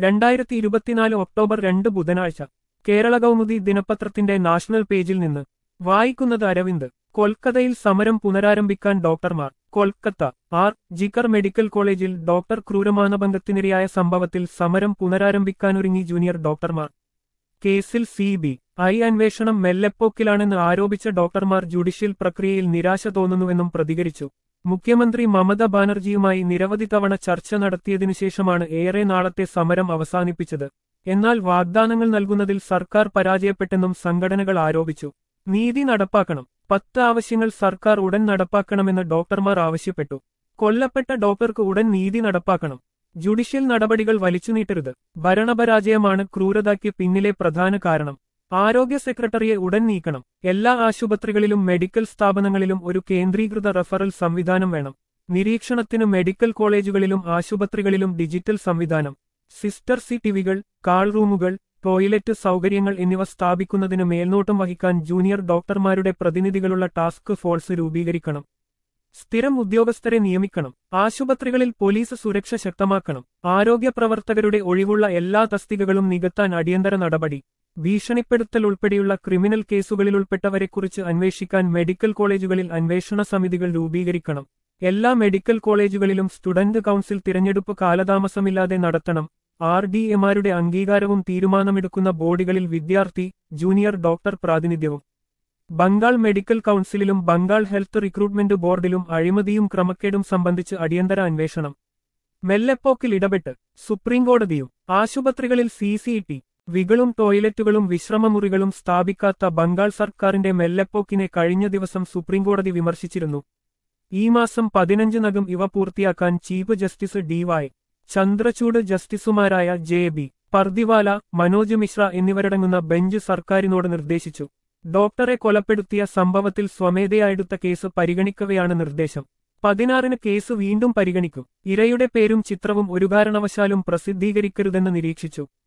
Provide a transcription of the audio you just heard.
രണ്ടായിരത്തി ഇരുപത്തിനാല് ഒക്ടോബർ രണ്ട് ബുധനാഴ്ച കേരള കൗമുദി ദിനപത്രത്തിന്റെ നാഷണൽ പേജിൽ നിന്ന് വായിക്കുന്നത് അരവിന്ദ് കൊൽക്കത്തയിൽ സമരം പുനരാരംഭിക്കാൻ ഡോക്ടർമാർ കൊൽക്കത്ത ആർ ജിക്കർ മെഡിക്കൽ കോളേജിൽ ഡോക്ടർ ക്രൂരമാനഭംഗത്തിനിരയായ സംഭവത്തിൽ സമരം പുനരാരംഭിക്കാനൊരുങ്ങി ജൂനിയർ ഡോക്ടർമാർ കേസിൽ സി ബി ഐ അന്വേഷണം മെല്ലെപ്പോക്കിലാണെന്ന് ആരോപിച്ച ഡോക്ടർമാർ ജുഡീഷ്യൽ പ്രക്രിയയിൽ നിരാശ തോന്നുന്നുവെന്നും പ്രതികരിച്ചു മുഖ്യമന്ത്രി മമത ബാനർജിയുമായി നിരവധി തവണ ചർച്ച നടത്തിയതിനുശേഷമാണ് ഏറെ നാളത്തെ സമരം അവസാനിപ്പിച്ചത് എന്നാൽ വാഗ്ദാനങ്ങൾ നൽകുന്നതിൽ സർക്കാർ പരാജയപ്പെട്ടെന്നും സംഘടനകൾ ആരോപിച്ചു നീതി നടപ്പാക്കണം പത്ത് ആവശ്യങ്ങൾ സർക്കാർ ഉടൻ നടപ്പാക്കണമെന്ന് ഡോക്ടർമാർ ആവശ്യപ്പെട്ടു കൊല്ലപ്പെട്ട ഡോക്ടർക്ക് ഉടൻ നീതി നടപ്പാക്കണം ജുഡീഷ്യൽ നടപടികൾ വലിച്ചുനീട്ടരുത് ഭരണപരാജയമാണ് ക്രൂരതയ്ക്ക് പിന്നിലെ പ്രധാന കാരണം ആരോഗ്യ സെക്രട്ടറിയെ ഉടൻ നീക്കണം എല്ലാ ആശുപത്രികളിലും മെഡിക്കൽ സ്ഥാപനങ്ങളിലും ഒരു കേന്ദ്രീകൃത റഫറൽ സംവിധാനം വേണം നിരീക്ഷണത്തിന് മെഡിക്കൽ കോളേജുകളിലും ആശുപത്രികളിലും ഡിജിറ്റൽ സംവിധാനം സിസ്റ്റർ സി ടിവികൾ കാൾ റൂമുകൾ ടോയ്ലറ്റ് സൗകര്യങ്ങൾ എന്നിവ സ്ഥാപിക്കുന്നതിന് മേൽനോട്ടം വഹിക്കാൻ ജൂനിയർ ഡോക്ടർമാരുടെ പ്രതിനിധികളുള്ള ടാസ്ക് ഫോഴ്സ് രൂപീകരിക്കണം സ്ഥിരം ഉദ്യോഗസ്ഥരെ നിയമിക്കണം ആശുപത്രികളിൽ പോലീസ് സുരക്ഷ ശക്തമാക്കണം ആരോഗ്യ പ്രവർത്തകരുടെ ഒഴിവുള്ള എല്ലാ തസ്തികകളും നികത്താൻ അടിയന്തര നടപടി ഭീഷണിപ്പെടുത്തൽ ഉൾപ്പെടെയുള്ള ക്രിമിനൽ കേസുകളിലുൾപ്പെട്ടവരെക്കുറിച്ച് അന്വേഷിക്കാൻ മെഡിക്കൽ കോളേജുകളിൽ അന്വേഷണ സമിതികൾ രൂപീകരിക്കണം എല്ലാ മെഡിക്കൽ കോളേജുകളിലും സ്റ്റുഡന്റ് കൗൺസിൽ തിരഞ്ഞെടുപ്പ് കാലതാമസമില്ലാതെ നടത്തണം ആർ ഡി എമാരുടെ അംഗീകാരവും തീരുമാനമെടുക്കുന്ന ബോർഡുകളിൽ വിദ്യാർത്ഥി ജൂനിയർ ഡോക്ടർ പ്രാതിനിധ്യവും ബംഗാൾ മെഡിക്കൽ കൗൺസിലിലും ബംഗാൾ ഹെൽത്ത് റിക്രൂട്ട്മെന്റ് ബോർഡിലും അഴിമതിയും ക്രമക്കേടും സംബന്ധിച്ച് അടിയന്തര അന്വേഷണം മെല്ലെപ്പോക്കിൽ ഇടപെട്ട് സുപ്രീംകോടതിയും ആശുപത്രികളിൽ സി സി ടി വികളും ടോയ്ലറ്റുകളും വിശ്രമമുറികളും സ്ഥാപിക്കാത്ത ബംഗാൾ സർക്കാരിന്റെ മെല്ലെപ്പോക്കിനെ കഴിഞ്ഞ ദിവസം സുപ്രീംകോടതി വിമർശിച്ചിരുന്നു ഈ മാസം പതിനഞ്ചിനകം ഇവ പൂർത്തിയാക്കാൻ chief justice D Y Chandrachud ജസ്റ്റിസുമാരായ ജെ ബി പർദിവാല മനോജ് മിശ്ര എന്നിവരടങ്ങുന്ന ബെഞ്ച് സർക്കാരിനോട് നിർദ്ദേശിച്ചു ഡോക്ടറെ കൊലപ്പെടുത്തിയ സംഭവത്തിൽ സ്വമേധയായെടുത്ത കേസ് പരിഗണിക്കവെയാണ് നിർദ്ദേശം പതിനാറിന് കേസ് വീണ്ടും പരിഗണിക്കും ഇരയുടെ പേരും ചിത്രവും ഒരു കാരണവശാലും പ്രസിദ്ധീകരിക്കരുതെന്ന് നിരീക്ഷിച്ചു